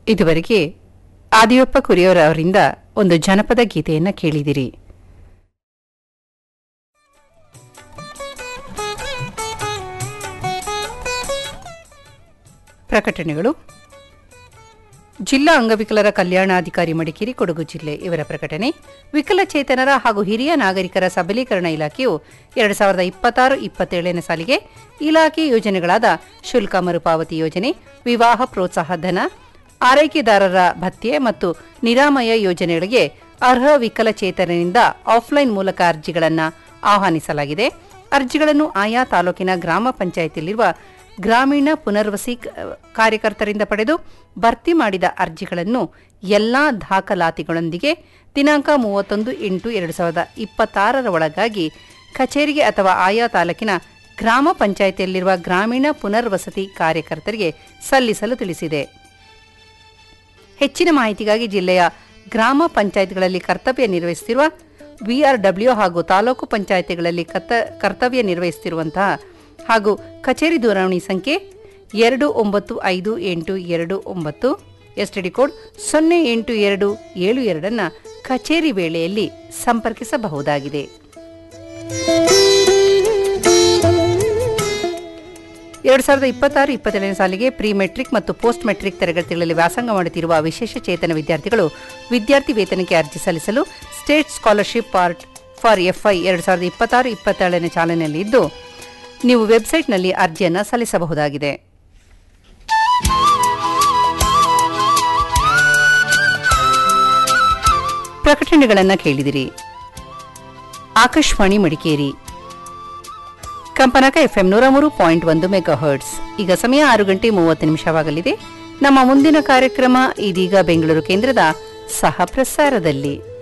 ಇದುವರೆಗೆ ಆದಿಯಪ್ಪ ಕುರಿಯವರ ಅವರಿಂದ ಒಂದು ಜನಪದ ಗೀತೆಯನ್ನು ಕೇಳಿದಿರಿ ಪ್ರಕಟಣೆಗಳು ಜಿಲ್ಲಾ ಅಂಗವಿಕಲರ ಕಲ್ಯಾಣಾಧಿಕಾರಿ ಮಡಿಕೇರಿ ಕೊಡಗು ಜಿಲ್ಲೆ ಇವರ ಪ್ರಕಟಣೆ ವಿಕಲಚೇತನರ ಹಾಗೂ ಹಿರಿಯ ನಾಗರಿಕರ ಸಬಲೀಕರಣ ಇಲಾಖೆಯು ಎರಡು ಸಾವಿರದ ಇಪ್ಪತ್ತಾರು ಇಪ್ಪತ್ತೇಳನೇ ಸಾಲಿಗೆ ಇಲಾಖೆ ಯೋಜನೆಗಳಾದ ಶುಲ್ಕ ಮರುಪಾವತಿ ಯೋಜನೆ ವಿವಾಹ ಪ್ರೋತ್ಸಾಹ ಧನ ಆರೈಕೆದಾರರ ಭತ್ಯೆ ಮತ್ತು ನಿರಾಮಯ ಯೋಜನೆಗಳಿಗೆ ಅರ್ಹ ವಿಕಲಚೇತನರಿಂದ ಆಫ್ಲೈನ್ ಮೂಲಕ ಅರ್ಜಿಗಳನ್ನು ಆಹ್ವಾನಿಸಲಾಗಿದೆ ಅರ್ಜಿಗಳನ್ನು ಆಯಾ ತಾಲೂಕಿನ ಗ್ರಾಮ ಪಂಚಾಯತಿಯಲ್ಲಿರುವ ಗ್ರಾಮೀಣ ಪುನರ್ವಸಿ ಕ- ಕಾರ್ಯಕರ್ತರಿಂದ ಪಡೆದು ಭರ್ತಿ ಮಾಡಿದ ಅರ್ಜಿಗಳನ್ನು ಎಲ್ಲಾ ದಾಖಲಾತಿಗಳೊಂದಿಗೆ ದಿನಾಂಕ ಮೂವತ್ತೊಂದು ಎಂಟು ಎರಡು ಸಾವಿರದ ಇಪ್ಪತ್ತಾರರ ಒಳಗಾಗಿ ಕಚೇರಿಗೆ ಅಥವಾ ಆಯಾ ತಾಲೂಕಿನ ಗ್ರಾಮ ಪಂಚಾಯಿತಿಯಲ್ಲಿರುವ ಗ್ರಾಮೀಣ ಪುನರ್ವಸತಿ ಕಾರ್ಯಕರ್ತರಿಗೆ ಸಲ್ಲಿಸಲು ತಿಳಿಸಿದೆ ಹೆಚ್ಚಿನ ಮಾಹಿತಿಗಾಗಿ ಜಿಲ್ಲೆಯ ಗ್ರಾಮ ಪಂಚಾಯತ್ಗಳಲ್ಲಿ ಕರ್ತವ್ಯ ನಿರ್ವಹಿಸುತ್ತಿರುವ ವಿಆರ್ಡಬ್ಲ್ಯೂ ಹಾಗೂ ತಾಲೂಕು ಪಂಚಾಯತಿಗಳಲ್ಲಿ ಕತ್ತ- ಕರ್ತವ್ಯ ನಿರ್ವಹಿಸುತ್ತಿರುವಂತಹ ಹಾಗೂ ಕಚೇರಿ ದೂರವಾಣಿ ಸಂಖ್ಯೆ ಎರಡು ಒಂಬತ್ತು ಐದು ಎಂಟು ಎರಡು ಒಂಬತ್ತು ಎಸ್ಟಿಡಿ ಕೋಡ್ ಸೊನ್ನೆ ಎಂಟು ಎರಡು ಏಳು ಎರಡನ್ನು ಕಚೇರಿ ವೇಳೆಯಲ್ಲಿ ಸಂಪರ್ಕಿಸಬಹುದಾಗಿದೆ ಎರಡು ಸಾವಿರದ ಇಪ್ಪತ್ತಾರು ಇಪ್ಪತ್ತೇಳನೇ ಸಾಲಿಗೆ ಪ್ರಿ ಮೆಟ್ರಿಕ್ ಮತ್ತು ಪೋಸ್ಟ್ ಮೆಟ್ರಿಕ್ ತರಗತಿಗಳಲ್ಲಿ ವ್ಯಾಸಂಗ ಮಾಡುತ್ತಿರುವ ವಿಶೇಷ ಚೇತನ ವಿದ್ಯಾರ್ಥಿಗಳು ವಿದ್ಯಾರ್ಥಿ ವೇತನಕ್ಕೆ ಅರ್ಜಿ ಸಲ್ಲಿಸಲು state scholarship part for F I ಎರಡು ಸಾವಿರದ ಇಪ್ಪತ್ತಾರು ಇಪ್ಪತ್ತೇಳನೇ ಚಾಲನೆಯಲ್ಲಿ ಇದ್ದು ನೀವು ವೆಬ್ಸೈಟ್ನಲ್ಲಿ ಅರ್ಜಿಯನ್ನು ಸಲ್ಲಿಸಬಹುದಾಗಿದೆ ಪ್ರಕಟಣೆಗಳನ್ನು ಕೇಳಿದಿರಿ ಆಕಾಶವಾಣಿ ಮಡಿಕೇರಿ ಕಂಪನಕ ಎಫ್ಎಂ ನೂರ ಮೂರು ಪಾಯಿಂಟ್ ಒಂದು ಮೆಗಾ ಹರ್ಟ್ಸ್ ಈಗ ಸಮಯ ಆರು ಗಂಟೆ ಮೂವತ್ತು ನಿಮಿಷವಾಗಲಿದೆ ನಮ್ಮ ಮುಂದಿನ ಕಾರ್ಯಕ್ರಮ ಇದೀಗ ಬೆಂಗಳೂರು ಕೇಂದ್ರದ ಸಹ ಪ್ರಸಾರದಲ್ಲಿ